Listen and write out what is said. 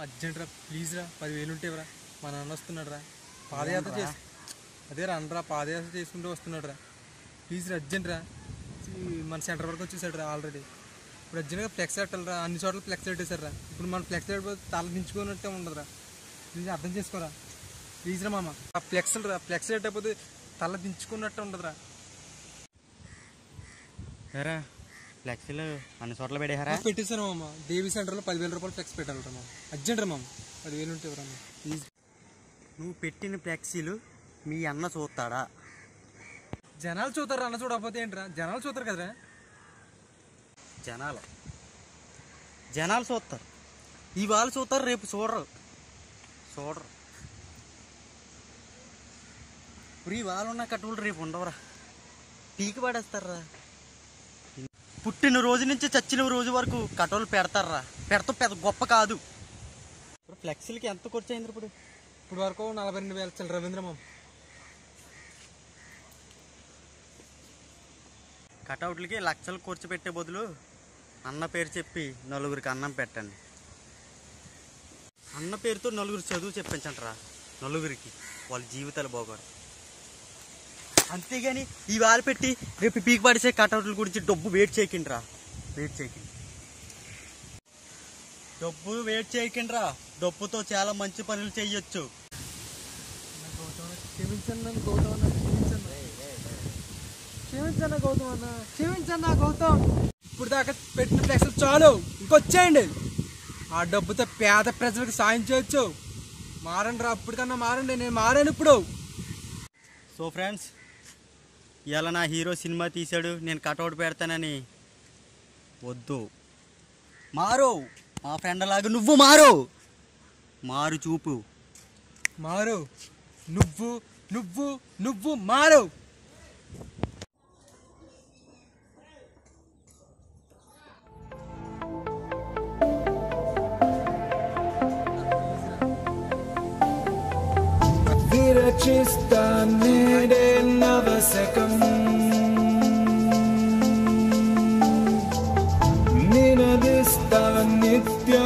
urgent రా please రా పదివేలు ఉంటేవరా మా నాన్న వస్తున్నాడు రా పాదయాత్ర చేసి అదే రా అనరా పాదయాత్ర చేసుకుంటూ వస్తున్నాడు రా ప్లీజ్ రా అర్జెంట్ రా ఈ మన సెంటర్ వరకు వచ్చేసాడు రా ఆల్రెడీ ఇప్పుడు అర్జెంట్గా ఫ్లెక్స్ పెట్టాలి రా అన్ని చోట్ల ఫ్లెక్స్ పెట్టేశారు రా ఇప్పుడు మనం ఫ్లెక్స్ పెట్టిపోతే తల దించుకున్నట్టే ఉండదు రా ప్లీజ్ అర్థం చేసుకోరా ప్లీజ్ రా మామ ఆ ఫ్లెక్స్లు రా ఫ్లెక్స్ పెట్టకపోతే తల దించుకున్నట్టు ఉండదు రా సరే ఫ్లెక్సీలు అన్ని చోట్ల పెడేహారా పెట్టేశాను మామ దేవి సెంటర్లో పదివేల రూపాయలు ఫ్లెక్స్ పెట్టాలి రా మామ అర్జెంట్ రా మామ పదివేలు ఉంటే రా మామ ప్లీజ్ నువ్వు పెట్టిన ఫ్లెక్సీలు మీ అన్న చూస్తాడా జనాలు చూతారు అన్న చూడకపోతే ఏంట్రా జనాలు చూతారు కదరా జనాలు జనాలు చూస్తారు ఇవాళ చూస్తారు రేపు చూడరు చూడరు ఇప్పుడు ఇవాళ ఉన్న కట్టుబడులు రేపు ఉండవరా పీకి పడేస్తారా పుట్టిన రోజు నుంచి చచ్చిన రోజు వరకు కట్టోలు పెడతారా పెడతా పెద్ద గొప్ప కాదు ఇప్పుడు ఫ్లెక్సీలకి ఎంత ఖర్చు అయింది ఇప్పుడు ఇప్పుడు వరకు నలభై రెండు వేల చిల్లర రవీంద్ర మామ కటౌట్లకి లక్షలు ఖర్చు పెట్టే బదులు అన్న పేరు చెప్పి నలుగురికి అన్నం పెట్టండి అన్న పేరుతో నలుగురు చదువు చెప్పించంటారా నలుగురికి వాళ్ళ జీవితాలు బాగోరు అంతేగాని ఈ వారు పెట్టి రేపు పీకి పడిసే కటౌట్ల గురించి డబ్బు వెయిట్ చేయకండిరా వెయిట్ చేయకండి డబ్బు వెయిట్ చేయకండిరా డబ్బుతో చాలా మంచి పనులు చేయొచ్చు క్షమించండి నన్ను గౌతమ్ అన్న క్షమించండి క్షమించన్న గౌతమ్ అన్న క్షమించన్న గౌతమ్ ఇప్పుడు దాకా పెట్టిన ఫ్లెక్స్ చాలు ఇంకొచ్చేయండి ఆ డబ్బుతో పేద ప్రజలకు సాయం చేయొచ్చు మారండి రా అప్పటికన్నా మారండి నేను మారాను ఇప్పుడు సో ఫ్రెండ్స్ ఇవాళ నా హీరో సినిమా తీశాడు నేను కటౌట్ పెడతానని వద్దు మారు మా ఫ్రెండ్ లాగా నువ్వు మారు మారు చూపు మారు నువ్వు నువ్వు నువ్వు మారు విరచిస్తానే నవశకం నినదిస్తా నిత్య